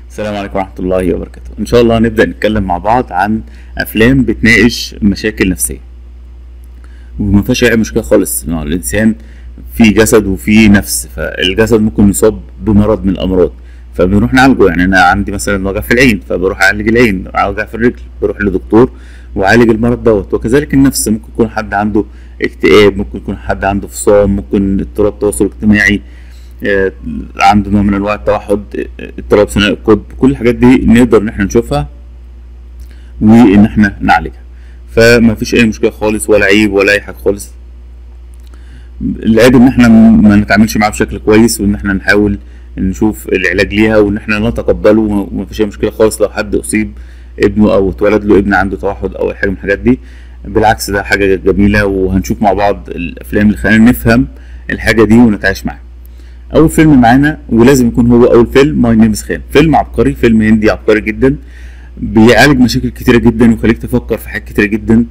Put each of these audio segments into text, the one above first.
السلام عليكم ورحمة الله وبركاته إن شاء الله هنبدأ نتكلم مع بعض عن أفلام بتناقش مشاكل نفسية وما فيهاش أي مشكلة خالص إنه الإنسان في جسد وفي نفس فالجسد ممكن يصاب بمرض من الأمراض فبنروح نعالجه يعني أنا عندي مثلا وجع في العين فبروح أعالج العين وجع في الرجل بروح لدكتور وأعالج المرض دوت وكذلك النفس ممكن يكون حد عنده اكتئاب ممكن يكون حد عنده فصام ممكن اضطراب تواصل اجتماعي آه، عنده نوع من انواع التوحد آه، اضطراب ثنائي القطب كل الحاجات دي نقدر ان احنا نشوفها وان احنا نعالجها فما فيش اي مشكله خالص ولا عيب ولا اي حاجه خالص العيب ان احنا ما نتعاملش معاها بشكل كويس وان احنا نحاول نشوف العلاج ليها وان احنا نتقبله وما فيش اي مشكله خالص لو حد اصيب ابنه او اتولد له ابن عنده توحد او اي حاجه من الحاجات دي بالعكس ده حاجه جميله وهنشوف مع بعض الافلام اللي خلينا نفهم الحاجه دي ونتعايش معاها اول فيلم معانا ولازم يكون هو اول فيلم ماي نيم خان فيلم عبقري فيلم هندي عبقري جدا بيعالج مشاكل كتيره جدا ويخليك تفكر في حاجات كتيره جدا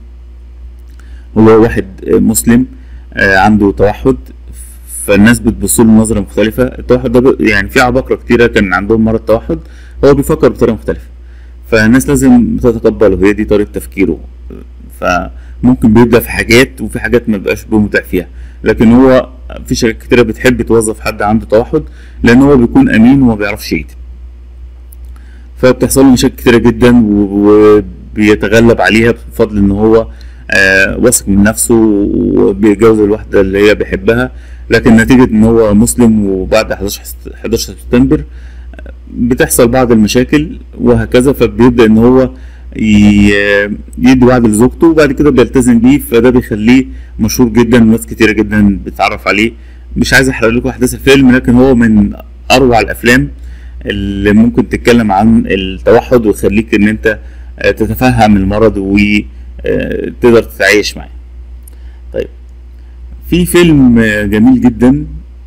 هو واحد مسلم آه، عنده توحد فالناس بتبص له نظره مختلفه التوحد ده ب- يعني في عباقره كتيره كان عندهم مرض توحد هو بيفكر بطريقه مختلفه فالناس لازم تتقبله هي دي طريقه تفكيره فممكن بيبدا في حاجات وفي حاجات ما بيبقاش متع فيها لكن هو في شركات كتيره بتحب توظف حد عنده توحد لان هو بيكون امين وما بيعرفش يكتب فبتحصل له مشاكل كتيره جدا و- وبيتغلب عليها بفضل ان هو آه واثق من نفسه وبيتجوز الواحده اللي هي بيحبها لكن نتيجه ان هو مسلم وبعد 11 س- 11 سبتمبر آه، بتحصل بعض المشاكل وهكذا فبيبدا ان هو ي- يدي وعد لزوجته وبعد كده بيلتزم بيه فده بيخليه مشهور جدا وناس كتيره جدا بتتعرف عليه مش عايز احرق لكم احداث الفيلم لكن هو من اروع الافلام اللي ممكن تتكلم عن التوحد ويخليك ان انت آه، تتفهم المرض وتقدر تتعايش معاه طيب في فيلم آه، جميل جدا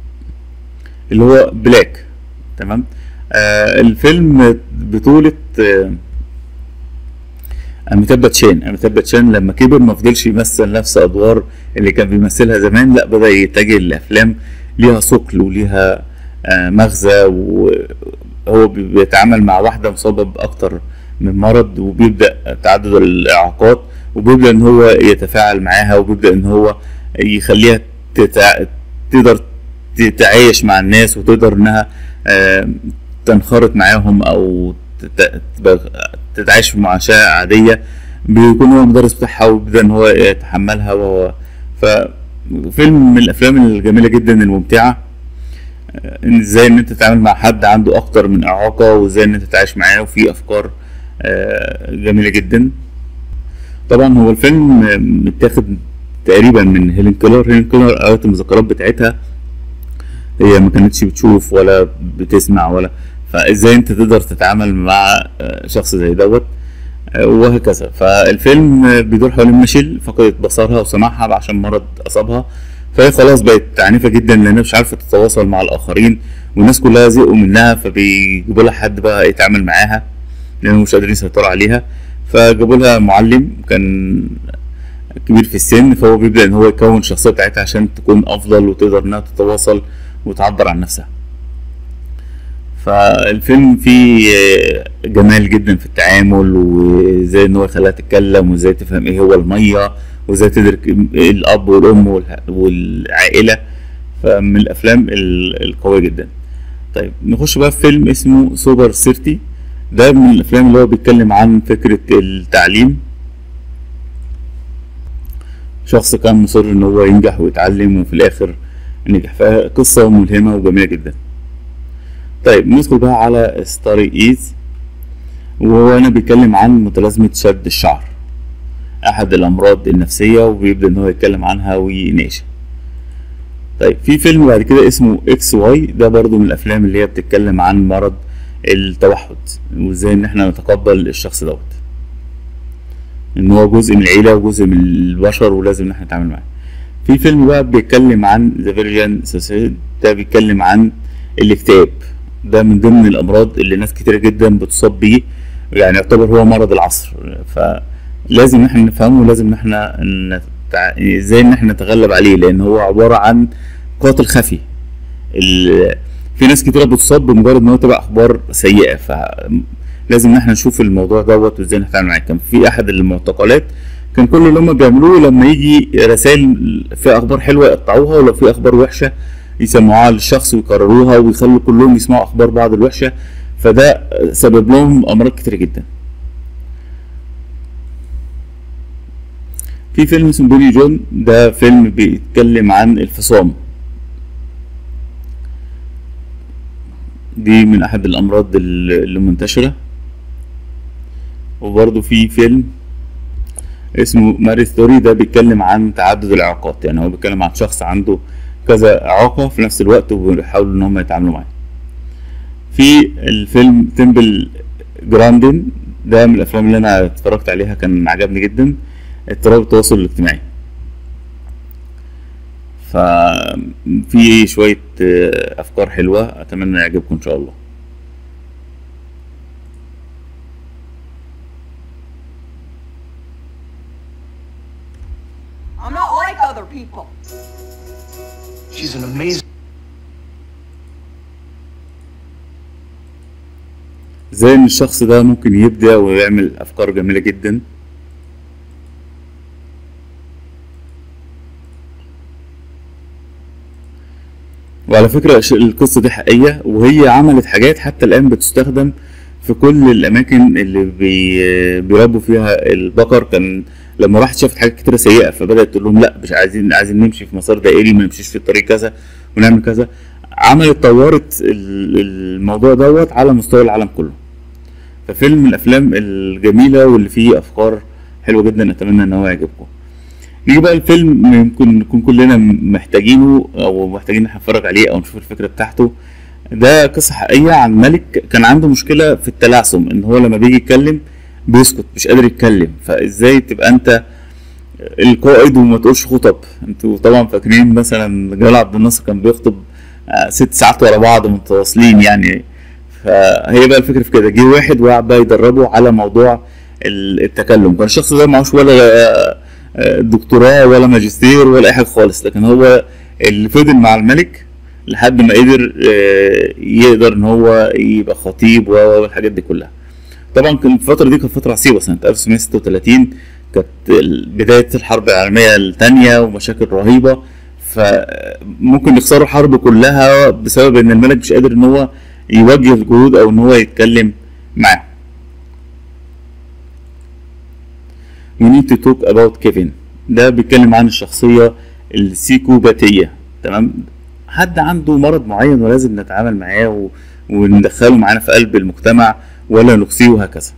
اللي هو بلاك تمام آه الفيلم بطولة آه أميتاب باتشان أميتاب باتشان لما كبر ما فضلش يمثل نفس أدوار اللي كان بيمثلها زمان لا بدأ يتجه لأفلام ليها ثقل وليها آه، مغزى وهو بي- بيتعامل مع واحدة مصابة بأكتر من مرض وبيبدأ تعدد الإعاقات وبيبدأ إن هو يتفاعل معاها وبيبدأ إن هو يخليها تتع... تقدر تتعايش مع الناس وتقدر إنها آه، تنخرط معاهم أو تت- تبقى- تتعايش في معاشرة عادية بيكون هو المدرس بتاعها وبيبدأ إن هو يتحملها وهو ففيلم من الأفلام الجميلة جدا الممتعة ان ازاي ان انت تتعامل مع حد عنده اكتر من اعاقه وازاي ان انت تتعايش معاه وفي افكار آه، جميله جدا طبعا هو الفيلم آه، متاخد تقريبا من هيلين كيلر هيلين كيلر قرأت المذكرات بتاعتها هي ما كانتش بتشوف ولا بتسمع ولا فازاي انت تقدر تتعامل مع آه، شخص زي دوت آه، وهكذا فالفيلم آه، بيدور حوالين ميشيل فقدت بصرها وسمعها عشان مرض اصابها فهي خلاص بقت عنيفه جدا لانها مش عارفه تتواصل مع الاخرين والناس كلها زهقوا منها فبيجيبوا لها حد بقى يتعامل معاها لانهم مش قادرين يسيطروا عليها فجابوا لها معلم كان كبير في السن فهو بيبدا ان هو يكون الشخصيه بتاعتها عشان تكون افضل وتقدر انها تتواصل وتعبر عن نفسها فالفيلم فيه آه، جمال جدا في التعامل وازاي ان هو يخليها تتكلم وازاي تفهم ايه هو الميه وازاي تدرك إيه الاب والام والح- والعائله فمن الافلام ال- القويه جدا طيب نخش بقى في فيلم اسمه سوبر سيرتي ده من الافلام اللي هو بيتكلم عن فكره التعليم شخص كان مصر ان هو ينجح ويتعلم وفي الاخر نجح فقصه ملهمه وجميله جدا طيب ندخل بقى على ستاري ايز وهو هنا بيتكلم عن متلازمة شد الشعر أحد الأمراض النفسية وبيبدأ إن هو يتكلم عنها ويناقشها طيب في فيلم بعد كده اسمه اكس واي ده برضو من الأفلام اللي هي بتتكلم عن مرض التوحد وإزاي إن إحنا نتقبل الشخص دوت إن هو جزء من العيلة وجزء من البشر ولازم إن إحنا نتعامل معاه في فيلم بقى بيتكلم عن ذا فيرجن سوسايد ده بيتكلم عن الاكتئاب ده من ضمن الامراض اللي ناس كتيره جدا بتصاب بيه يعني يعتبر هو مرض العصر فلازم ان احنا نفهمه ولازم ان احنا نتع... ازاي ان احنا نتغلب عليه لان هو عباره عن قاتل خفي ال- في ناس كتيرة بتصاب بمجرد ان هو تبقى اخبار سيئة فلازم ان احنا نشوف الموضوع دوت وازاي نتعامل معاه كان في احد المعتقلات كان كل اللي هم بيعملوه لما يجي رسائل فيها اخبار حلوة يقطعوها ولو في اخبار وحشة يسمعوها للشخص ويكرروها ويخلوا كلهم يسمعوا اخبار بعض الوحشة فده سبب لهم امراض كتير جدا في فيلم اسمه بيلي جون ده فيلم بيتكلم عن الفصام دي من احد الامراض اللي منتشرة وبرضه في فيلم اسمه ماري ستوري ده بيتكلم عن تعدد الاعاقات يعني هو بيتكلم عن شخص عنده كذا اعاقة في نفس الوقت وبيحاولوا ان هم يتعاملوا معاه في الفيلم تمبل جراندن ده من الافلام اللي انا اتفرجت عليها كان عجبني جدا اضطراب التواصل الاجتماعي ففي شوية أفكار حلوة أتمنى يعجبكم إن شاء الله I'm not like other people. She's an amazing. زي ان الشخص ده ممكن يبدع ويعمل افكار جميلة جدا وعلى فكرة الش- القصة دي حقيقية وهي عملت حاجات حتى الآن بتستخدم في كل الأماكن اللي بي بيربوا فيها البقر كان لما راحت شافت حاجات كتيرة سيئة فبدأت تقول لهم لا مش عايزين عايزين نمشي في مسار دائري ما نمشيش في الطريق كذا ونعمل كذا عملت طورت ال- الموضوع دوت على مستوى العالم كله ففيلم من الأفلام الجميلة واللي فيه أفكار حلوة جدا أتمنى إن هو يعجبكم نيجي بقى الفيلم ممكن نكون كلنا محتاجينه او محتاجين نتفرج عليه او نشوف الفكره بتاعته ده قصه حقيقيه عن ملك كان عنده مشكله في التلعثم ان هو لما بيجي يتكلم بيسكت مش قادر يتكلم فازاي تبقى انت القائد وما تقولش خطب انتوا طبعا فاكرين مثلا جلال عبد الناصر كان بيخطب آه، ست ساعات ورا بعض متواصلين يعني فهي بقى الفكره في كده جه واحد وقعد بقى يدربه على موضوع ال- التكلم كان الشخص ده معهوش ولا آه، آه، دكتوراه ولا ماجستير ولا اي حاجه خالص لكن هو اللي فضل مع الملك لحد ما قدر آه، يقدر ان هو يبقى خطيب و- و- والحاجات دي كلها طبعا كان الفترة دي كانت فترة عصيبة سنة 1936 كانت ال- بداية الحرب العالمية الثانية ومشاكل رهيبة فممكن يخسروا الحرب كلها بسبب ان الملك مش قادر ان هو يوجه الجنود او ان هو يتكلم معاهم. We need to talk about Kevin ده بيتكلم عن الشخصية السيكوباتية تمام حد عنده مرض معين ولازم نتعامل معاه و... وندخله معانا في قلب المجتمع ولا نقصيه وهكذا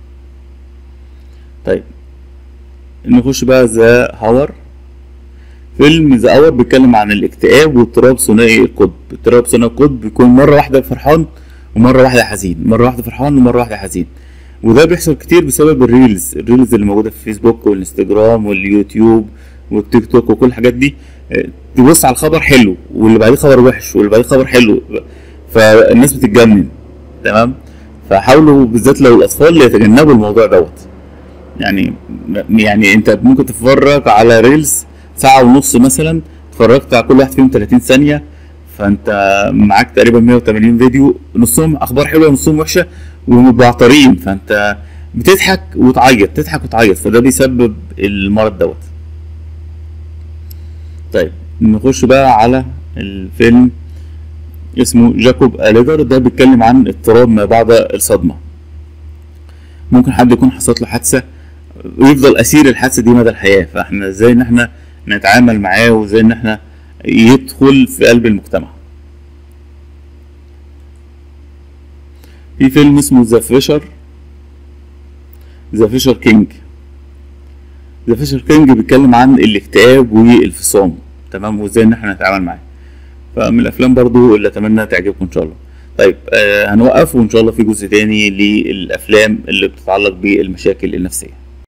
طيب نخش بقى ذا هاور فيلم ذا اور بيتكلم عن الاكتئاب واضطراب ثنائي القطب اضطراب ثنائي القطب بيكون مره واحده فرحان ومره واحده حزين مره واحده فرحان ومره واحده حزين وده بيحصل كتير بسبب الريلز الريلز اللي موجوده في فيسبوك والانستجرام واليوتيوب والتيك توك وكل الحاجات دي اه، تبص على الخبر حلو واللي بعديه خبر وحش واللي بعديه خبر حلو فالناس بتتجنن تمام فحاولوا بالذات لو الاطفال يتجنبوا الموضوع دوت يعني يعني انت ممكن تتفرج على ريلز ساعة ونص مثلا اتفرجت على كل واحد فيهم 30 ثانية فانت معاك تقريبا 180 فيديو نصهم اخبار حلوة ونصهم وحشة ومبعترين فانت بتضحك وتعيط تضحك وتعيط فده بيسبب المرض دوت طيب نخش بقى على الفيلم اسمه جاكوب أليجر ده بيتكلم عن اضطراب ما بعد الصدمة ممكن حد يكون حصلت له حادثة ويفضل أسير الحادثة دي مدى الحياة فاحنا ازاي ان احنا نتعامل معاه وازاي ان احنا يدخل في قلب المجتمع في فيلم اسمه ذا فيشر ذا فيشر كينج ذا فيشر كينج بيتكلم عن الاكتئاب والفصام تمام وازاي ان احنا نتعامل معاه فمن الافلام برضو اللي اتمنى تعجبكم ان شاء الله طيب آه هنوقف وان شاء الله في جزء تاني للافلام اللي بتتعلق بالمشاكل النفسيه